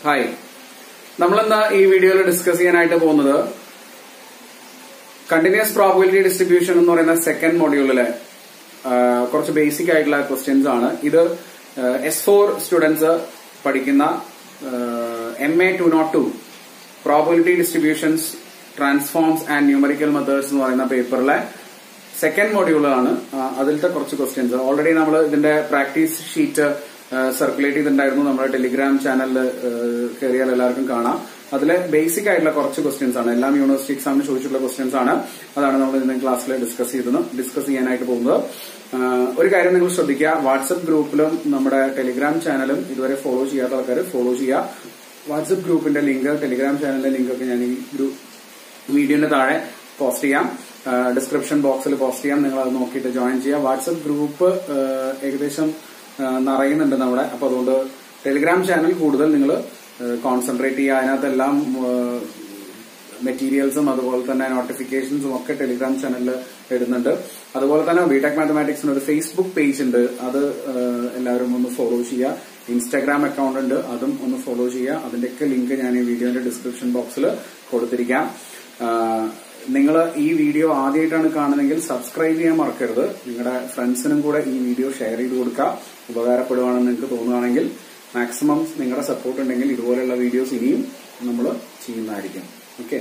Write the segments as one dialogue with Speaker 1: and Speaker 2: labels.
Speaker 1: Hi നമ്മളിന്ന് ഈ വീഡിയോയിൽ ഡിസ്കസ് ചെയ്യാനായിട്ട് പോകുന്നത് കണ്ടിന്യൂസ് പ്രോബിലിറ്റി ഡിസ്ട്രിബ്യൂഷൻ എന്ന് പറയുന്ന സെക്കൻഡ് മൊഡ്യൂളിലെ കുറച്ച് ബേസിക് ആയിട്ടുള്ള ക്വസ്റ്റ്യൻസ് ആണ് ഇത് എസ് ഫോർ സ്റ്റുഡൻസ് പഠിക്കുന്ന M A two nought two probability distributions transforms and numerical methods എന്ന് പറയുന്ന പേപ്പറിലെ സെക്കൻഡ് മൊഡ്യൂളാണ് അതിലത്തെ കുറച്ച് ക്വസ്റ്റ്യൻസ് ഓൾറെഡി നമ്മൾ ഇതിന്റെ പ്രാക്ടീസ് ഷീറ്റ് സർക്കുലേറ്റ് ചെയ്തിട്ടുണ്ടായിരുന്നു നമ്മുടെ ടെലിഗ്രാം ചാനലിൽ കയറിയാൽ എല്ലാവർക്കും കാണാം അതിലെ ബേസിക് ആയിട്ടുള്ള കുറച്ച് ക്വസ്റ്റ്യൻസ് ആണ് എല്ലാം യൂണിവേഴ്സിറ്റി എക്സാമിന് ചോദിച്ചിട്ടുള്ള ക്വസ്റ്റ്യൻസ് ആണ് അതാണ് നമ്മൾ ഇന്ന് ക്ലാസ്സിൽ ഡിസ്കസ് ചെയ്തത് ഡിസ്കസ് ചെയ്യാനായിട്ട് പോകുന്നത് ഒരു കാര്യം നിങ്ങൾ ശ്രദ്ധിക്കുക വാട്സപ്പ് ഗ്രൂപ്പിലും നമ്മുടെ ടെലിഗ്രാം ചാനലും ഇതുവരെ ഫോളോ ചെയ്യാത്ത ആൾക്കാർ ഫോളോ ചെയ്യുക വാട്സപ്പ് ഗ്രൂപ്പിന്റെ ലിങ്ക് ടെലിഗ്രാം ചാനലിന്റെ ലിങ്ക് ഒക്കെ ഞാൻ ഈ ഗ്രൂപ്പ് വീഡിയോന്റെ താഴെ പോസ്റ്റ് ചെയ്യാം ഡിസ്ക്രിപ്ഷൻ ബോക്സിൽ പോസ്റ്റ് ചെയ്യാം നിങ്ങൾ അത് നോക്കിയിട്ട് ജോയിൻ ചെയ്യാം വാട്സപ്പ് ഗ്രൂപ്പ് ഏകദേശം നിറയുന്നുണ്ട് നമ്മുടെ അപ്പൊ അതുകൊണ്ട് ടെലിഗ്രാം ചാനൽ കൂടുതൽ നിങ്ങൾ കോൺസെൻട്രേറ്റ് ചെയ്യുക അതിനകത്തെല്ലാം മെറ്റീരിയൽസും അതുപോലെ തന്നെ നോട്ടിഫിക്കേഷൻസും ഒക്കെ ടെലിഗ്രാം ചാനലിൽ ഇടുന്നുണ്ട് അതുപോലെ തന്നെ ബിടെക് മാത്തമാറ്റിക്സിന് ഒരു ഫേസ്ബുക്ക് പേജ് ഉണ്ട് അത് എല്ലാവരും ഒന്ന് ഫോളോ ചെയ്യുക ഇൻസ്റ്റാഗ്രാം അക്കൗണ്ട് ഉണ്ട് അതും ഒന്ന് ഫോളോ ചെയ്യുക അതിന്റെയൊക്കെ ലിങ്ക് ഞാൻ ഈ വീഡിയോന്റെ ഡിസ്ക്രിപ്ഷൻ ബോക്സിൽ കൊടുത്തിരിക്കാം നിങ്ങൾ ഈ വീഡിയോ ആദ്യമായിട്ടാണ് കാണുന്നതെങ്കിൽ സബ്സ്ക്രൈബ് ചെയ്യാൻ മറക്കരുത് നിങ്ങളുടെ ഫ്രണ്ട്സിനും കൂടെ ഈ വീഡിയോ ഷെയർ ചെയ്ത് കൊടുക്കുക ഉപകാരപ്പെടുവാണെന്ന് നിങ്ങൾക്ക് തോന്നുകയാണെങ്കിൽ മാക്സിമം നിങ്ങളുടെ സപ്പോർട്ട് ഉണ്ടെങ്കിൽ ഇതുപോലെയുള്ള വീഡിയോസ് ഇനിയും നമ്മൾ ചെയ്യുന്നതായിരിക്കും ഓക്കെ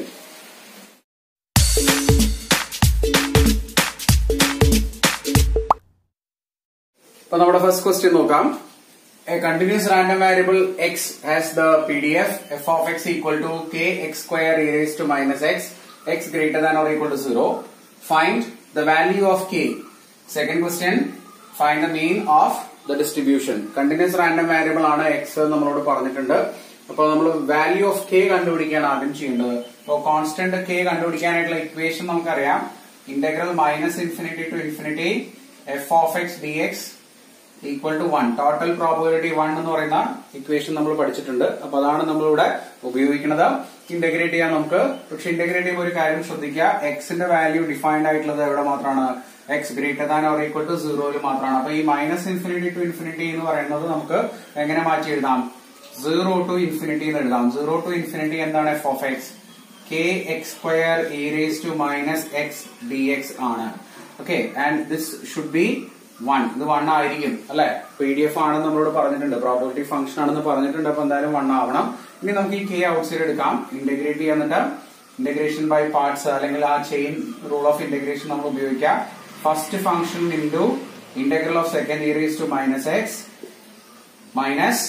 Speaker 1: അപ്പൊ നമ്മുടെ ഫസ്റ്റ് ക്വസ്റ്റ്യൻ നോക്കാം A continuous random variable x has the PDF f of x equal to k x square e raised to minus x x greater than or equal to 0. Find the value of k. Second question, find the mean of the distribution. Continuous random variable ആണ് x നമ്മളോട് പറഞ്ഞിട്ടുണ്ട് അപ്പോൾ നമ്മൾ value of K കണ്ടുപിടിക്കുകയാണ് ആദ്യം ചെയ്യേണ്ടത് അപ്പോൾ constant k കണ്ടുപിടിക്കാനായിട്ടുള്ള equation നമുക്കറിയാം integral minus infinity to infinity f of x d x equal to one total probability one എന്ന് പറയുന്ന ഇക്വേഷൻ നമ്മൾ പഠിച്ചിട്ടുണ്ട് അപ്പൊ അതാണ് നമ്മളിവിടെ ഉപയോഗിക്കുന്നത് ഇന്റഗ്രേറ്റ് ചെയ്യാൻ നമുക്ക് പക്ഷെ ഇന്റഗ്രേറ്റ് ചെയ്യുമ്പോൾ ഒരു കാര്യം ശ്രദ്ധിക്കുക എക്സിന്റെ വാല്യൂ ഡിഫൈൻഡ് ആയിട്ടുള്ളത് എവിടെ മാത്രമാണ് x greater than or equal to സീറോയിൽ മാത്രമാണ് അപ്പൊ ഈ മൈനസ് ഇൻഫിനിറ്റി ടു ഇൻഫിനിറ്റി എന്ന് പറയുന്നത് നമുക്ക് എങ്ങനെ മാറ്റി എഴുതാം സീറോ ടു ഇൻഫിനിറ്റി എന്ന് എഴുതാം സീറോ ടു ഇൻഫിനിറ്റി എന്താണ് f of x k x square e raise to minus x d x ആണ് okay and this should be one ഇത് വൺ ആയിരിക്കും അല്ലെ പി ഡി എഫ് ആണെന്ന് നമ്മളോട് പറഞ്ഞിട്ടുണ്ട് പ്രോബിലിറ്റി ഫംഗ്ഷൻ ആണെന്ന് പറഞ്ഞിട്ടുണ്ട് അപ്പൊ എന്തായാലും വൺ ആവണം ഇനി നമുക്ക് ഈ കെ ഔട്ട് സൈഡ് എടുക്കാം ഇന്റഗ്രേറ്റ് ചെയ്യാന്നിട്ട് ഇന്റഗ്രേഷൻ ബൈ പാർട്സ് അല്ലെങ്കിൽ ആ ചെയിൻ റൂൾ ഓഫ് ഇന്റഗ്രേഷൻ നമ്മൾ ഉപയോഗിക്കാം first function into integral of second e raise to minus x minus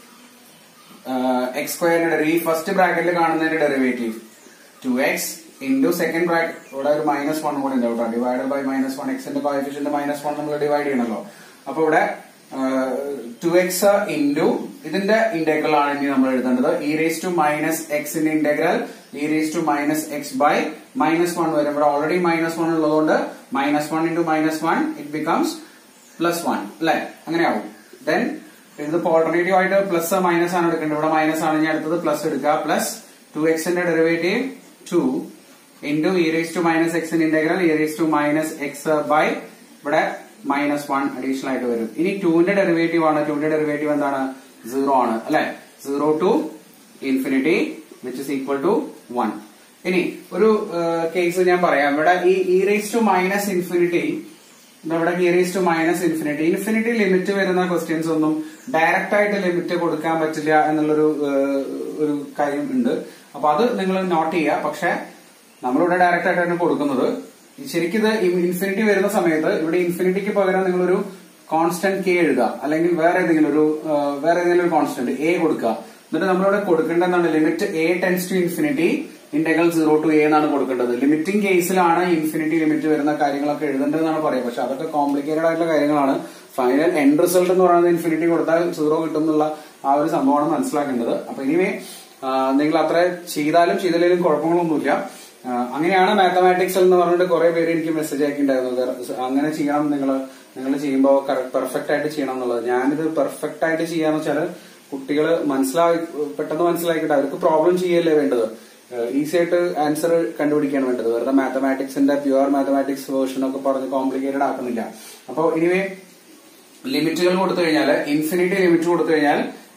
Speaker 1: x സ്ക്വയറിന്റെ ഈ ഫസ്റ്റ് ബ്രാക്കറ്റിൽ കാണുന്നതിന്റെ derivative two x into second bracket ഇവിടെ ഒരു മൈനസ് വൺ കൂടെ ഉണ്ട് കേട്ടോ ഡിവൈഡ് ബൈ മൈനസ് വൺ എക്സിന്റെ കോഫിഷ്യന്റ് മൈനസ് വൺ നമ്മൾ ഡിവൈഡ് ചെയ്യണല്ലോ അപ്പൊ ഇവിടെ ടു എക്സ് ഇൻറ്റു ഇതിന്റെ ഇന്റഗ്രൽ ആണ് ഇനി നമ്മൾ എഴുതേണ്ടത് ഇ റേസ് ടു മൈനസ് എക്സിന്റെ integral e raise to minus x by minus one വരും ഇവിടെ ഓൾറെഡി മൈനസ് വൺ ഉള്ളതുകൊണ്ട് minus one into minus one it becomes plus one അല്ലെ അങ്ങനെയാവും ദെൻ ഇതിപ്പോ ഓൾട്ടർനേറ്റീവ് ആയിട്ട് പ്ലസ് മൈനസ് ആണ് എടുക്കേണ്ടത് ഇവിടെ മൈനസ് ആണ് ഞാൻ അടുത്തത് പ്ലസ് എടുക്കുക പ്ലസ് ടു എക്സിന്റെ derivative two into e raise to minus എക്സിന്റെ integral e raise to minus x by ഇവിടെ മൈനസ് വൺ അഡീഷണൽ ആയിട്ട് വരും ഇനി ടുവിന്റെ ഡെറിവേറ്റീവ് ആണ് ടുവിന്റെ ഡെറിവേറ്റീവ് എന്താണ് സീറോ ആണ് അല്ലെ zero to infinity which is equal to one ഇനി ഒരു കേസ് ഞാൻ പറയാം ഇവിടെ ഈ e raise to minus infinity ഇവിടെ e raise to minus infinity infinity limit വരുന്ന ക്വസ്റ്റ്യൻസ് ഒന്നും ഡയറക്റ്റ് ആയിട്ട് ലിമിറ്റ് കൊടുക്കാൻ പറ്റില്ല എന്നുള്ളൊരു ഒരു കാര്യം ഉണ്ട് അപ്പൊ അത് നിങ്ങൾ നോട്ട് ചെയ്യുക പക്ഷെ നമ്മളിവിടെ ഡയറക്റ്റ് ആയിട്ടാണ് കൊടുക്കുന്നത് ശരിക്കും ഇത് ഇൻഫിനിറ്റി വരുന്ന സമയത്ത് ഇവിടെ ഇൻഫിനിറ്റിക്ക് പകരം നിങ്ങളൊരു കോൺസ്റ്റന്റ് കെ എഴുതുക അല്ലെങ്കിൽ വേറെ ഏതെങ്കിലും ഒരു വേറെ ഏതെങ്കിലും ഒരു കോൺസ്റ്റന്റ് എ കൊടുക്കുക എന്നിട്ട് നമ്മളിവിടെ കൊടുക്കേണ്ട എന്താണ് limit a tends to infinity integral zero to a എന്നാണ് കൊടുക്കേണ്ടത് ലിമിറ്റിംഗ് കേസിലാണ് ഇൻഫിനിറ്റി ലിമിറ്റ് വരുന്ന കാര്യങ്ങളൊക്കെ എഴുതേണ്ടതെന്നാണ് പറയുക പക്ഷെ അതൊക്കെ കോംപ്ലിക്കേറ്റഡ് ആയിട്ടുള്ള കാര്യങ്ങളാണ് ഫൈനൽ എൻഡ് റിസൾട്ട് എന്ന് പറയുന്നത് ഇൻഫിനിറ്റി കൊടുത്താൽ സീറോ കിട്ടും എന്നുള്ള ആ ഒരു സംഭവമാണ് മനസ്സിലാക്കേണ്ടത് അപ്പൊ ഇനിവേ നിങ്ങൾ അത്ര ചെയ്താലും ചെയ്തില്ലെങ്കിലും കുഴപ്പങ്ങളൊന്നുമില്ല അങ്ങനെയാണ് മാത്തമാറ്റിക്സ് എന്ന് പറഞ്ഞിട്ട് കുറെ പേര് എനിക്ക് മെസ്സേജ് ആക്കിണ്ടായിരുന്നു അങ്ങനെ ചെയ്യണം നിങ്ങൾ നിങ്ങൾ ചെയ്യുമ്പോൾ പെർഫെക്റ്റ് ആയിട്ട് ചെയ്യണം എന്നുള്ളത് ഞാനിത് പെർഫെക്റ്റ് ആയിട്ട് ചെയ്യാന്ന് വെച്ചാൽ കുട്ടികൾ മനസ്സിലാക്കി പെട്ടെന്ന് മനസ്സിലാക്കിയിട്ട് അവർക്ക് പ്രോബ്ലം ചെയ്യല്ലേ വേണ്ടത് ഈസി ആയിട്ട് ആൻസർ കണ്ടുപിടിക്കുകയാണ് വേണ്ടത് വെറുതെ മാത്തമാറ്റിക്സിന്റെ പ്യുവർ മാത്തമാറ്റിക്സ് വേർഷൻ ഒക്കെ പറഞ്ഞ് കോംപ്ലിക്കേറ്റഡ് ആക്കുന്നില്ല അപ്പോൾ ഇനിവേ ലിമിറ്റുകൾ കൊടുത്തു കഴിഞ്ഞാൽ ഇൻഫിനിറ്റി ലിമിറ്റ് കൊടുത്തു കഴിഞ്ഞാൽ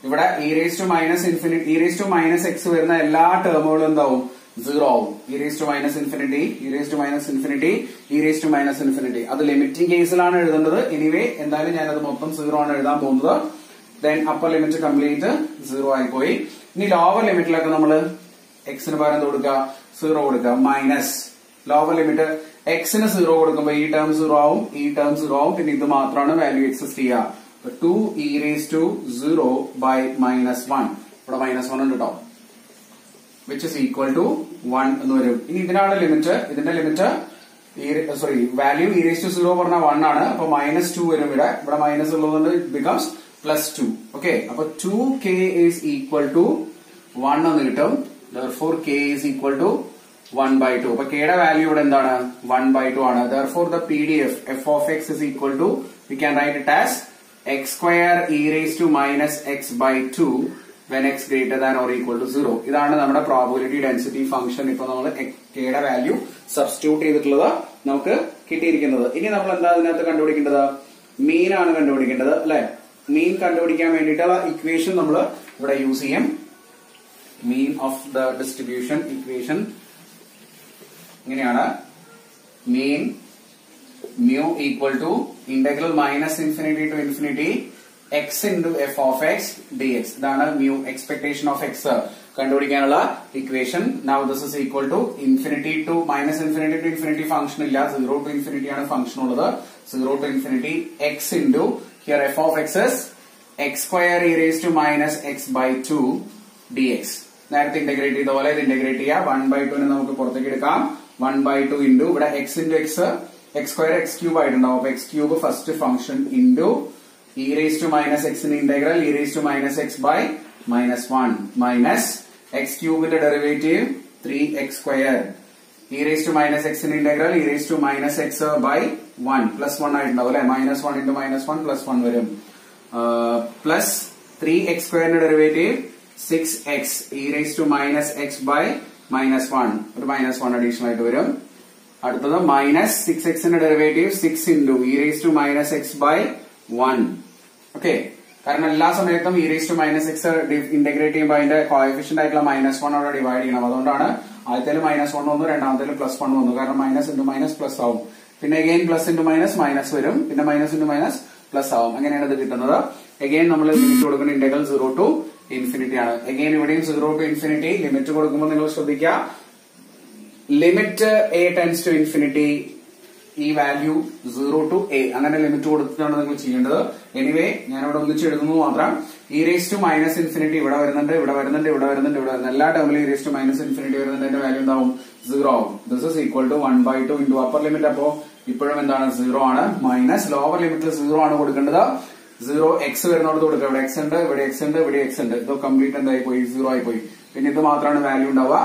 Speaker 1: ഇവിടെ e raise to minus infinity e raise to minus x വരുന്ന എല്ലാ ടേമുകളും എന്താവും സീറോ ആവും e raise to minus infinity e raise to minus infinity e raise to minus infinity അത് ലിമിറ്റിംഗ് കേസിലാണ് എഴുതേണ്ടത് എനിവേ എന്തായാലും ഞാനത് മൊത്തം സീറോ ആണ് എഴുതാൻ പോകുന്നത് then upper limit complete zero ആയിപ്പോയി ഇനി ലോവർ ലിമിറ്റിലൊക്കെ നമ്മൾ എക്സിന് പകരം എന്ത് കൊടുക്കുക സീറോ കൊടുക്കുക മൈനസ് ലോവർ ലിമിറ്റ് എക്സിന് സീറോ കൊടുക്കുമ്പോൾ ഈ ടേം സീറോ ആവും ഈ ടേം സീറോ ആവും പിന്നെ ഇത് മാത്രമാണ് വാല്യൂ എക്സിസ്റ്റ് ചെയ്യുക two e raise to zero by minus one ഇവിടെ മൈനസ് വൺ ഉണ്ട് കേട്ടോ which is equal to one എന്ന് വരും ഇനി ഇതിനാണ് ലിമിറ്റ് ഇതിന്റെ limit sorry value e raise to zero പറഞ്ഞ വൺ ആണ് അപ്പൊ മൈനസ് ടു വരും ഇവിടെ ഇവിടെ മൈനസ് ഉള്ളതുകൊണ്ട് ബിക്കംസ് പ്ലസ് ടു ഓക്കെ അപ്പൊ two k is equal to one എന്ന് കിട്ടും for k is equal to one by to അപ്പൊ കെയുടെ വാല്യൂ ഇവിടെ എന്താണ് വൺ ബൈ ടു ആണ് therefore the P D F f of x is equal to we can write it as x square e raise to minus x by two when x greater than or equal to zero ഇതാണ് നമ്മുടെ probability density function ഇപ്പൊ നമ്മൾ കെയുടെ value substitute ചെയ്തിട്ടുള്ളത് നമുക്ക് കിട്ടിയിരിക്കുന്നത് ഇനി നമ്മൾ എന്താ അതിനകത്ത് കണ്ടുപിടിക്കേണ്ടത് മീൻ ആണ് കണ്ടുപിടിക്കേണ്ടത് അല്ലെ മീൻ കണ്ടുപിടിക്കാൻ വേണ്ടിയിട്ടുള്ള ഇക്വേഷൻ നമ്മൾ ഇവിടെ യൂസ് ചെയ്യും mean of the distribution equation ഇങ്ങനെയാണ് mean mu equal to integral minus infinity to infinity x into f of x d x ഇതാണ് മ്യൂ എക്സ്പെക്ടേഷൻ ഓഫ് എക്സ് കണ്ടുപിടിക്കാനുള്ള equation now this is equal to infinity to minus infinity to infinity function ഇല്ല zero to infinity ആണ് function ഉള്ളത് zero to infinity x into here f of x is x square e raise to minus x by to d x നേരത്തെ integrate ചെയ്ത പോലെ ഇത് integrate ചെയ്യാം one by ടുവിനെ നമുക്ക് പുറത്തേക്ക് എടുക്കാം വൺ ബൈ ടു ഇൻറ്റു ഇവിടെ x into x x square x cube ആയിട്ടുണ്ടാവും അപ്പൊ x cube first function into e raise to minus എക്സിന്റെ integral e raise to minus x by minus one minus x ക്യൂബിന്റെ derivative three x square e raise to minus എക്സിന്റെ integral e raise to minus x by one plus one ആയിട്ടുണ്ടാവും അല്ലെ minus one into minus one plus one വരും plus three x സ്ക്വയറിന്റെ derivative six x e raise to minus x by minus one ഒരു minus one additional ആയിട്ട് വരും അടുത്തത് minus six എക്സിന്റെ derivative six into e raise to minus x by one okay കാരണം എല്ലാ സമയത്തും e raise to minus x integrate ചെയ്യുമ്പോൾ അതിന്റെ കോയഫിഷ്യന്റ് ആയിട്ടുള്ള മൈനസ് വൺ അവിടെ ഡിവൈഡ് ചെയ്യണം അതുകൊണ്ടാണ് ആദ്യത്തിൽ മൈനസ് വൺ വന്നു രണ്ടാമത്തിൽ പ്ലസ് വൺ വന്നു കാരണം മൈനസ് ഇൻറ്റു മൈനസ് പ്ലസ് ആവും പിന്നെ again plus into minus minus വരും പിന്നെ മൈനസ് ഇൻറ്റു മൈനസ് പ്ലസ് ആവും അങ്ങനെയാണ് ഇത് കിട്ടുന്നത് അഗെയിൻ നമ്മൾ ലിമിറ്റ് കൊടുക്കുന്ന ഇന്റഗ്രൽ സീറോ ടു ഇൻഫിനിറ്റി ആണ് അഗെയിൻ ഇവിടെയും സീറോ ടു ഇൻഫിനിറ്റി ലിമിറ്റ് കൊടുക്കുമ്പോൾ നിങ്ങൾ ശ്രദ്ധിക്കുക limit a tends to infinity ഈ വാല്യൂ സീറോ ടു എ അങ്ങനെ ലിമിറ്റ് കൊടുത്തിട്ടാണ് നിങ്ങൾ ചെയ്യേണ്ടത് എനിവേ ഞാൻ ഇവിടെ ഒന്നിച്ച് എഴുതുന്നത് മാത്രം e raise to minus infinity ഇവിടെ വരുന്നുണ്ട് ഇവിടെ വരുന്നുണ്ട് ഇവിടെ വരുന്നുണ്ട് ഇവിടെ വരുന്നുണ്ട് എല്ലാ ടേമിലും e raise to minus infinity വരുന്നതിന്റെ വാല്യൂ എന്താവും സീറോ ആവും this is equal to one by two into upper limit അപ്പോ ഇപ്പോഴും എന്താണ് സീറോ ആണ് മൈനസ് ലോവർ ലിമിറ്റിൽ സീറോ ആണ് കൊടുക്കേണ്ടത് സീറോ എക്സ് വരുന്നോടത്ത് കൊടുക്കുക ഇവിടെ എക്സ് ഉണ്ട് ഇവിടെ എക്സ് ഉണ്ട് ഇവിടെ എക്സ് ഉണ്ട് ഇത് കംപ്ലീറ്റ് എന്തായി പോയി സീറോ ആയി പോയി പിന്നെ ഇത് മാത്രമാണ് വാല്യൂ ഉണ്ടാവുക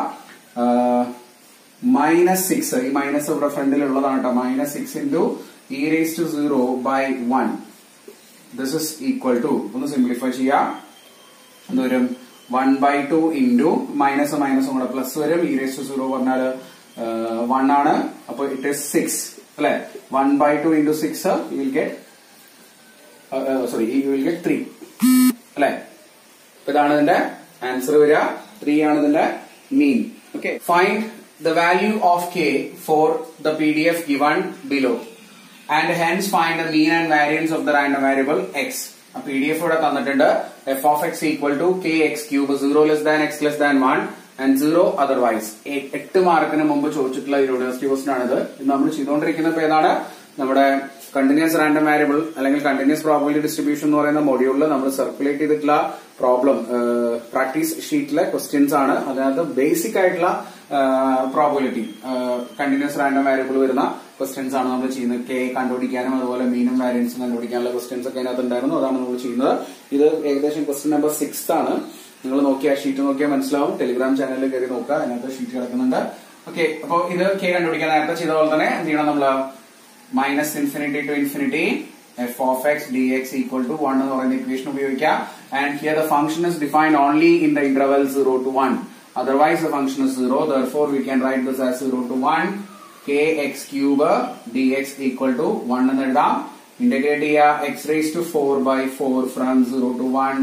Speaker 1: മൈനസ് സിക്സ് ഈ മൈനസ് ഇവിടെ ഫ്രണ്ടിൽ ഉള്ളതാണ് കേട്ടോ minus six into e raise to zero by one this is equal to ഒന്ന് സിംപ്ലിഫൈ ചെയ്യാം എന്ത് വരും one by two into minus മൈനസും കൂടെ പ്ലസ് വരും ഇ റേസ് ടു സീറോ പറഞ്ഞാൽ വൺ ആണ് അപ്പൊ ഇറ്റ് ഇസ് സിക്സ് അല്ലെ one by two into six you will get sorry you will get three അല്ലെ ഇതാണ് ഇതിന്റെ ആൻസർ വരിക ത്രീ ആണ് ഇതിന്റെ mean okay find the value of k for the PDF given below and hence find the mean and variance of the random variable x. ആ P D F ഇവിടെ തന്നിട്ടുണ്ട് f of x equal to k x cube zero less than x less than one and zero otherwise എട്ട് മാർക്കിന് മുമ്പ് ചോദിച്ചിട്ടുള്ള university question ആണിത് ഇത് നമ്മൾ ചെയ്തുകൊണ്ടിരിക്കുന്ന ഇപ്പൊ ഏതാണ് നമ്മുടെ കണ്ടിന്യൂസ് റാൻഡം വാരിയബിൾ അല്ലെങ്കിൽ കണ്ടിന്യൂസ് പ്രോബിലിറ്റി ഡിസ്ട്രിബ്യൂഷൻ എന്ന് പറയുന്ന മൊഡ്യൂളിൽ നമ്മൾ സർക്കുലേറ്റ് ചെയ്തിട്ടുള്ള പ്രോബ്ലം പ്രാക്ടീസ് ഷീറ്റിലെ ക്വസ്റ്റ്യൻസ് ആണ് അതിനകത്ത് ബേസിക് ആയിട്ടുള്ള പ്രോബിലിറ്റി കണ്ടിന്യൂസ് റാൻഡം വാരിയബിൾ വരുന്ന ക്വസ്റ്റ്യൻസ് ആണ് നമ്മൾ ചെയ്യുന്നത് കെ കണ്ടുപിടിക്കാനും അതുപോലെ മീനും വാരിയൻസും കണ്ടുപിടിക്കാനുള്ള ക്വസ്റ്റ്യൻസ് ഒക്കെ അതിനകത്ത് ഉണ്ടായിരുന്നു അതാണ് നമ്മൾ ചെയ്യുന്നത് ഇത് ഏകദേശം ക്വസ്റ്റ്യൻ നമ്പർ സിക്സ് ആണ് നിങ്ങൾ നോക്കിയാൽ ഷീറ്റ് നോക്കിയാൽ മനസ്സിലാവും ടെലിഗ്രാം ചാനലിൽ കയറി നോക്കുക അതിനകത്ത് ഷീറ്റ് കിടക്കുന്നുണ്ട് ഓക്കെ അപ്പോൾ ഇത് കെ കണ്ടുപിടിക്കാൻ നേരത്തെ ചെയ്ത പോലെ തന്നെ എന്ത് ചെയ്യണം നമ്മള് minus infinity to infinity f of x d x equal to one എന്ന് പറയുന്ന ഇക്വേഷൻ ഉപയോഗിക്കാം and here the function is defined only in the interval zero to one otherwise the function is 0 therefore we can write this as 0 to 1 kx cube dx equal to 1 എന്ന് എഴുതാം integrate ചെയ്യുക x raised to 4 by 4 from 0 to 1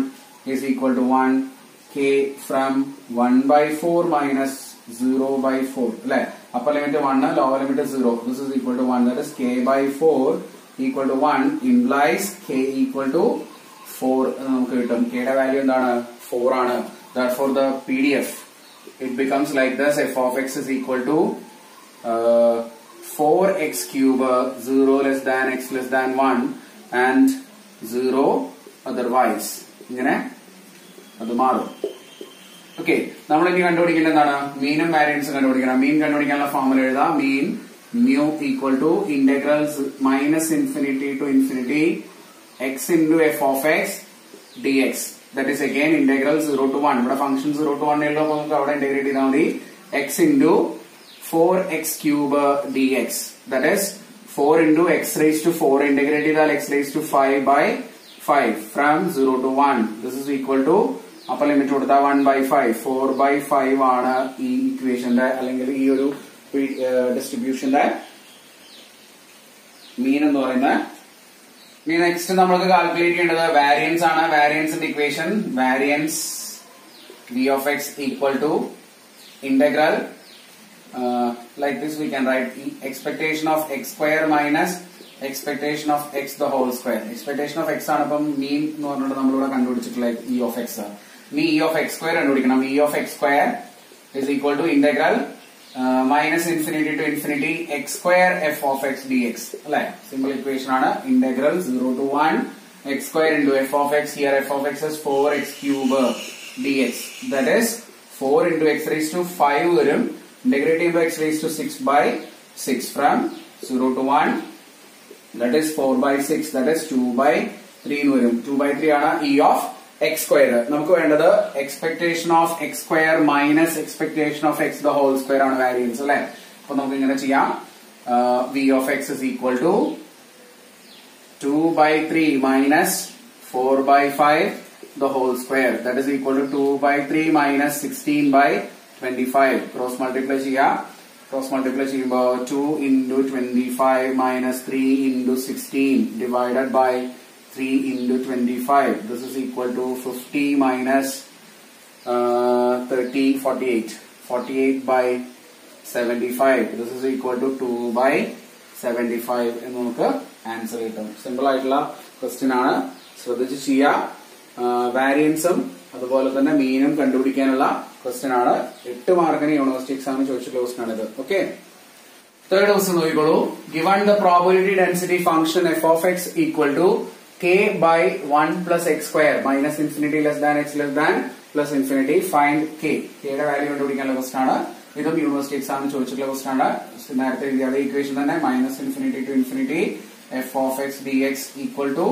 Speaker 1: is equal to 1 k from 1 by 4 minus 0 by 4 അല്ലെ upper limit 1 lower limit 0 this is equal to 1 that is k by 4 equal to 1 implies k equal to 4 എന്ന് നമുക്ക് കിട്ടും k യുടെ value എന്താണ് 4 ആണ് therefore the pdf it becomes like this f of x is equal to uh, 4x cube uh, 0 less than x less than 1 and 0 otherwise ഇങ്ങനെ അത് മാറും okay നമ്മൾ ഇനി കണ്ടുപിടിക്കേണ്ട എന്താണ് മീനും വാരിയൻസും കണ്ടുപിടിക്കണം മീൻ കണ്ടുപിടിക്കാനുള്ള ഫോർമുല എഴുതാം mean mu equal to integrals minus infinity to infinity x into f of x d x that is again integral zero to one ഇവിടെ ഫംഗ്ഷൻ സീറോ ടു വൺ ഉള്ളപ്പോൾ നമുക്ക് അവിടെ ഇന്റഗ്രേറ്റ് ചെയ്താൽ മതി x into four x cube d x that is four into x raise to four integrate ചെയ്താൽ x raise to five by five from zero to one this is equal to upper limit കൊടുത്താൽ one by five four by five ആണ് ഈ ഇക്വേഷന്റെ അല്ലെങ്കിൽ ഈ ഒരു ഡിസ്ട്രിബ്യൂഷന്റെ മീൻ എന്ന് പറയുന്നത് ഇനി നെക്സ്റ്റ് നമ്മൾക്ക് കാൽക്കുലേറ്റ് ചെയ്യേണ്ടത് വാരിയൻസ് ആണ് വാരിയൻസിന്റെ equation variance V of x equal to integral like this we can write expectation of x square minus expectation of x the whole square expectation of x ആണ് ഇപ്പം മീൻ എന്ന് പറഞ്ഞിട്ട് നമ്മളിവിടെ കണ്ടുപിടിച്ചിട്ടുള്ള ഇ ഓഫ് എക്സ് ഇനി E of x square കണ്ടുപിടിക്കണം E of x square is equal to integral minus infinity to infinity x square f of x d x അല്ലെ simple equation ആണ് integral zero to one x square into f of x here f of x four x cube d x that is four into x raise to five വരും integrate ചെയ്യുമ്പോൾ x raise to six by six from zero to one that is four by six that is two by three എന്ന് വരും two by three ആണ് E of x square നമുക്ക് വേണ്ടത് expectation of x square minus expectation of x the whole square ആണ് variance അല്ലെ അപ്പൊ നമുക്ക് ഇങ്ങനെ ചെയ്യാം V of x is equal to two by three minus four by five the whole square that is equal to two by three minus sixteen by twenty five cross multiply ചെയ്യാം cross multiply ചെയ്യുമ്പോൾ two into twenty five minus three into sixteen divided by 3 into 25. This is equal to 50 minus uh, 30, 48. 48 by 75. This is equal to 2 by 75 എന്ന് നമുക്ക് answer കിട്ടും simple ആയിട്ടുള്ള question ആണ് ശ്രദ്ധിച്ച് ചെയ്യാം വാരിയൻസും അതുപോലെ തന്നെ മീനും കണ്ടുപിടിക്കാനുള്ള ക്വസ്റ്റ്യൻ ആണ് എട്ട് മാർക്കിന് യൂണിവേഴ്സിറ്റി എക്സാമിന് ചോദിച്ചിട്ടുള്ള ക്വസ്റ്റ്യൻ ആണ് ഇത് ഓക്കെ തേർഡ് ക്വസ്റ്റ്യൻ നോക്കിക്കോളൂ given the probability density function f of x equal to k by 1 plus x square minus infinity less than x less than plus infinity find k k യുടെ value കണ്ടുപിടിക്കാനുള്ള question ആണ് ഇതും university എക്സാമിന് ചോദിച്ചിട്ടുള്ള question ആണ് നേരത്തെ എഴുതിയ അതേ ഇക്വേഷൻ തന്നെ minus infinity to infinity f of x d x equal to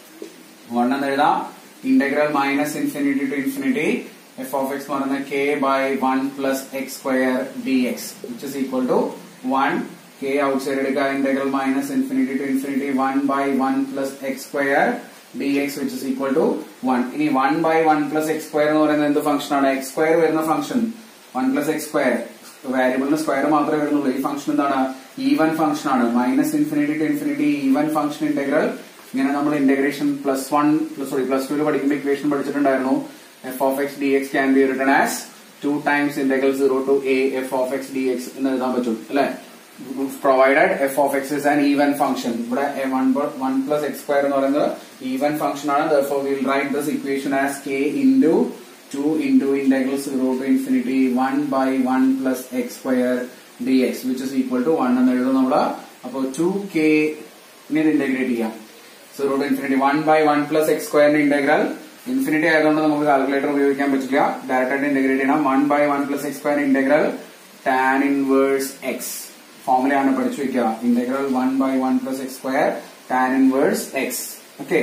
Speaker 1: one എന്ന് എഴുതാം integral minus infinity to infinity f of x എന്ന് പറയുന്നത് k by one plus x square d x which is equal to one k outside എടുക്കുക integral minus infinity to infinity one by one plus x square d x which is equal to one ഇനി one by one plus x square എന്ന് പറയുന്നത് എന്ത് function ആണ് x square വരുന്ന function one plus x square വാരിയബിളിന് square മാത്രമേ വരുന്നുള്ളൂ ഈ ഫംഗ്ഷൻ എന്താണ് ഈവൻ ഫംഗ്ഷൻ ആണ് minus infinity to infinity even function integral ഇങ്ങനെ നമ്മൾ integration plus one sorry plus two പഠിക്കുമ്പോൾ ഇക്വേഷൻ പഠിച്ചിട്ടുണ്ടായിരുന്നു f of x d x can be written as two times integral zero to a f of x d x എന്ന് എഴുതാൻ പറ്റും അല്ലെ provided f of x is an even function ഇവിടെ one one plus x square എന്ന് പറയുന്നത് even function ആണ് therefore we will write this equation as k into 2 into integral 0 to infinity 1 by 1 plus x square dx which is equal to 1 എന്ന് എഴുതും നമ്മൾ അപ്പോൾ 2k ഇനി ഇത് ഇന്റഗ്രേറ്റ് ചെയ്യാം zero to infinity one by one plus x സ്ക്വയറിന്റെ integral infinity ആയതുകൊണ്ട് നമുക്ക് കാൽക്കുലേറ്റർ ഉപയോഗിക്കാൻ പറ്റില്ല ഡയറക്റ്റ് ആയിട്ട് ഇന്റഗ്രേറ്റ് ചെയ്യണം one by one plus x square integral tan inverse x ഫോർമുലയാണ് പഠിച്ചു വെക്കുക integral one by one plus x square tan inverse x okay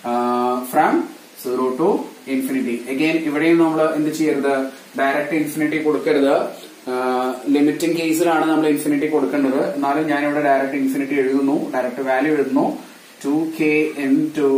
Speaker 1: from zero to infinity again ഇവിടെയും നമ്മൾ എന്ത് ചെയ്യരുത് ഡയറക്റ്റ് ഇൻഫിനിറ്റി കൊടുക്കരുത് ലിമിറ്റിംഗ് കേസിലാണ് നമ്മൾ ഇൻഫിനിറ്റി കൊടുക്കേണ്ടത് എന്നാലും ഞാനിവിടെ ഡയറക്റ്റ് ഇൻഫിനിറ്റി എഴുതുന്നു ഡയറക്റ്റ് വാല്യൂ എഴുതുന്നു two k into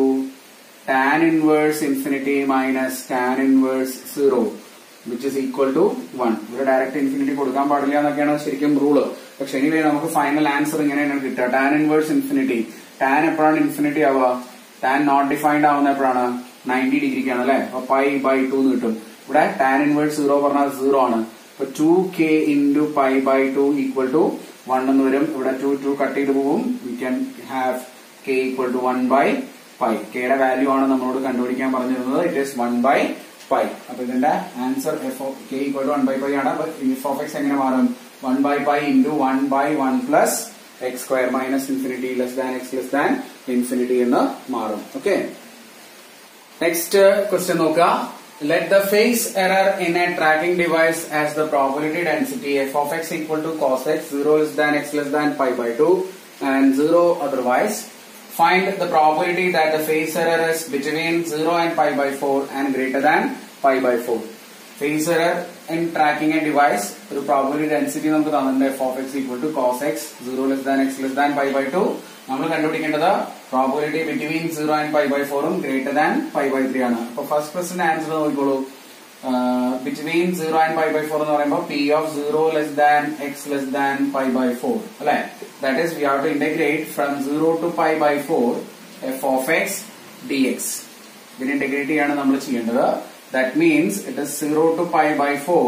Speaker 1: tan inverse infinity minus tan inverse zero which is equal to one ഇവിടെ ഡയറക്റ്റ് ഇൻഫിനിറ്റി കൊടുക്കാൻ പാടില്ല എന്നൊക്കെയാണ് ശരിക്കും റൂള് പക്ഷെ എനിവേ നമുക്ക് ഫൈനൽ ആൻസർ ഇങ്ങനെയാണ് കിട്ടുക ടാൻ ഇൻവേഴ്സ് ഇൻഫിനിറ്റി ടാൻ എപ്പോഴാണ് ഇൻഫിനിറ്റി ആവുക ടാൻ നോട്ട് ഡിഫൈൻഡ് ആവുന്ന എപ്പോഴാണ് നയൻറ്റി ഡിഗ്രിക്കാണ് അല്ലെ അപ്പൊ പൈ ബൈ ടു എന്ന് കിട്ടും ഇവിടെ ടാൻ ഇൻവേർട്ട് സീറോ പറഞ്ഞാൽ സീറോ ആണ് അപ്പൊ two k into pi by two equal to one എന്ന് വരും ഇവിടെ ടു ടു കട്ട് ചെയ്ത് പോകും we can have k equal to one by pi കെയുടെ വാല്യൂ ആണ് നമ്മളോട് കണ്ടുപിടിക്കാൻ പറഞ്ഞിരുന്നത് it is one by pi അപ്പൊ ഇതിന്റെ answer f of k equal to one by pi ആണ് അപ്പൊ എഫ് ഓഫ് എക്സ് എങ്ങനെ മാറും one by pi into one by one plus x square minus infinity less than x less than infinity എന്ന് മാറും okay next question നോക്കുക let the phase error in a tracking device as the probability density f of x equal to cos x zero less than x less than pi by two and zero otherwise find the probability that the phase error is between 0 and pi by 4 and greater than pi by 4. Phase error in tracking a device, ഒരു probability density നമുക്ക് തന്നിട്ടുണ്ട് f of x equal to cos x 0 less than x less than pi by 2. നമ്മൾ കണ്ടുപിടിക്കേണ്ടത് probability between zero and pi by ഫോറും greater than pi by three ആണ് അപ്പൊ first ക്വസ്റ്റിന്റെ answer നോക്കിക്കോളൂ between zero and pi by four എന്ന് പറയുമ്പോൾ P of zero less than x less than pi by four അല്ലെ that is we have to integrate from zero to pi by four f of x d x ഇതിന് integrate ചെയ്യാണ് നമ്മൾ ചെയ്യേണ്ടത് that means it is zero to pi by four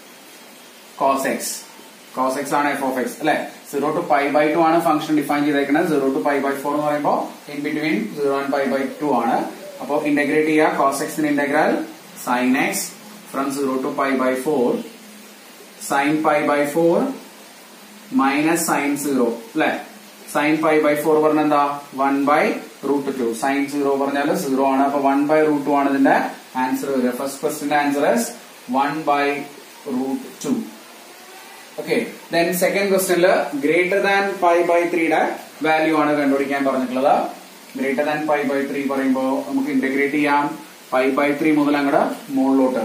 Speaker 1: cos x cos x ആണ് f of x അല്ലെ zero to pi by two ആണ് function define ചെയ്തേക്കുന്നത് zero to pi by four എന്ന് പറയുമ്പോൾ in between zero and pi by two ആണ് അപ്പോൾ integrate ചെയ്യുക cos എക്സിന് integral sine X from zero to pi by four sine pi by four minus sine zero അല്ലെ sine pi by four പറഞ്ഞ എന്താ one by root two sine zero പറഞ്ഞാൽ zero ആണ് അപ്പൊ വൺ ബൈ റൂട്ട് ടു ആണ് ഇതിന്റെ answer വരിക first ക്വസ്റ്റിന്റെ answer is one by root two okay then second ക്വസ്റ്റ്യനില് ഗ്രേറ്റർ ദാൻ പൈ ബൈ ത്രീയുടെ വാല്യൂ ആണ് കണ്ടുപിടിക്കാൻ പറഞ്ഞിട്ടുള്ളത് greater than pi by three പറയുമ്പോൾ നമുക്ക് ഇന്റഗ്രേറ്റ് ചെയ്യാം പൈ ബൈ ത്രീ മുതൽ അങ്ങോട്ട് മുകളിലോട്ട്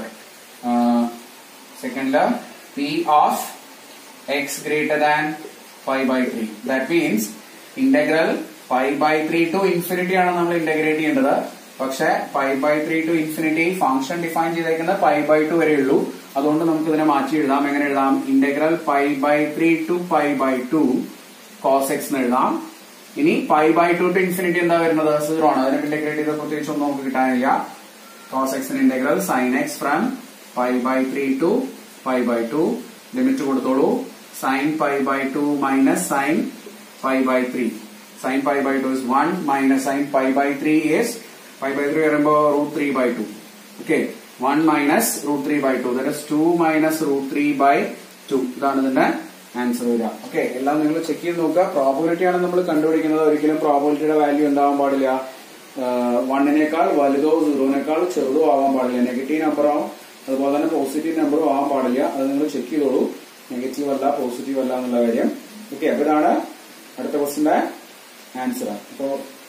Speaker 1: സെക്കൻഡില് P of X greater than pi by three that means integral pi by three to infinity ആണ് നമ്മൾ ഇന്റഗ്രേറ്റ് ചെയ്യേണ്ടത് പക്ഷെ pi by three to infinity function define ചെയ്തേക്കുന്നത് പൈ ബൈ ടു വരെ ഉള്ളൂ അതുകൊണ്ട് നമുക്ക് ഇതിനെ മാറ്റി എഴുതാം എങ്ങനെ എഴുതാം integral pi by three to pi by two cos X എന്ന് എഴുതാം ഇനി pi by two to infinity എന്താ വരുന്നത് സീറോ ആണ് അതിനെ ഇന്റഗ്രേറ്റ് ചെയ്ത് പ്രത്യേകിച്ച് ഒന്നും നമുക്ക് കിട്ടാനില്ല കോസ് എക്സിന് integral sine X from pi by three to pi by two limit കൊടുത്തോളൂ sine pi by two minus sine pi by three sine pi by two is one minus sine pi by three is pi by three വരുമ്പോ root three by two okay one minus root three by two that is two minus root three by two ഇതാണ് ഇതിന്റെ answer വരിക okay എല്ലാം നിങ്ങൾ check ചെയ്ത് നോക്കുക probability ആണ് നമ്മൾ കണ്ടുപിടിക്കുന്നത് ഒരിക്കലും പ്രോബിലിറ്റിയുടെ വാല്യൂ എന്താവാൻ പാടില്ല വണ്ണിനേക്കാൾ വലുതോ സീറോനേക്കാൾ ചെറുതോ ആവാൻ പാടില്ല നെഗറ്റീവ് നമ്പറോ അതുപോലെ തന്നെ പോസിറ്റീവ് നമ്പറും ആവാൻ പാടില്ല അത് നിങ്ങൾ ചെക്ക് ചെയ്തോളൂ നെഗറ്റീവ് അല്ല പോസിറ്റീവ് അല്ല എന്നുള്ള കാര്യം ഓക്കെ അപ്പൊ ഇതാണ് അടുത്ത ക്വസ്റ്റിന്റെ ആൻസർ അപ്പോ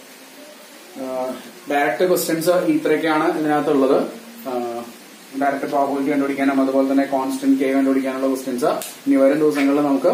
Speaker 1: ഡയറക്റ്റ് ക്വസ്റ്റ്യൻസ് ഇത്രയൊക്കെയാണ് ഇതിനകത്തുള്ളത് ഡയറക്റ്റ് പ്രോബിലിറ്റി കണ്ടുപിടിക്കാനും അതുപോലെ തന്നെ കോൺസ്റ്റന്റ് കെ കണ്ടുപിടിക്കാനുള്ള ക്വസ്റ്റ്യൻസ് ഇനി വരും ദിവസങ്ങളിൽ നമുക്ക്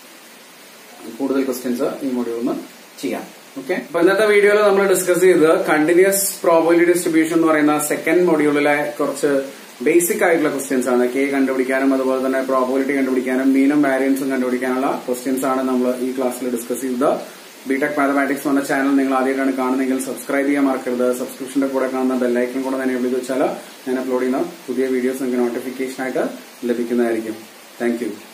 Speaker 1: കൂടുതൽ ക്വസ്റ്റ്യൻസ് ഈ മൊഡ്യൂളിൽ നിന്ന് ചെയ്യാം ഓക്കെ അപ്പൊ ഇന്നത്തെ വീഡിയോയിൽ നമ്മൾ ഡിസ്കസ് ചെയ്തത് കണ്ടിന്യൂസ് പ്രോബിലിറ്റി ഡിസ്ട്രിബ്യൂഷൻ എന്ന് പറയുന്ന സെക്കൻഡ് മൊഡ്യൂളിലെ കുറച്ച് ബേസിക് ആയിട്ടുള്ള ക്വസ്റ്റ്യൻസ് ആണ് കെ കണ്ടുപിടിക്കാനും അതുപോലെ തന്നെ പ്രോബിലിറ്റി കണ്ടുപിടിക്കാനും മീനും വാരിയൻസും കണ്ടുപിടിക്കാനുള്ള ക്വസ്റ്റ്യൻസ് ആണ് നമ്മൾ ഈ ക്ലാസ്സിൽ ഡിസ്കസ് ചെയ്തത് ബിടെക് മാത്തമാറ്റിക്സ് എന്ന ചാനൽ നിങ്ങൾ ആദ്യമായിട്ടാണ് കാണുന്നതെങ്കിൽ സബ്സ്ക്രൈബ് ചെയ്യാൻ മറക്കരുത് സബ്സ്ക്രിപ്ഷന്റെ കൂടെ കാണുന്ന ബെല്ലൈക്കൺ കൂടെ തന്നെ എവിടെ വെച്ചാൽ ഞാൻ അപ്ലോഡ് ചെയ്യുന്ന പുതിയ വീഡിയോസ് നിങ്ങൾക്ക് നോട്ടിഫിക്കേഷൻ ആയിട്ട് ലഭിക്കുന്നതായിരിക്കും താങ്ക്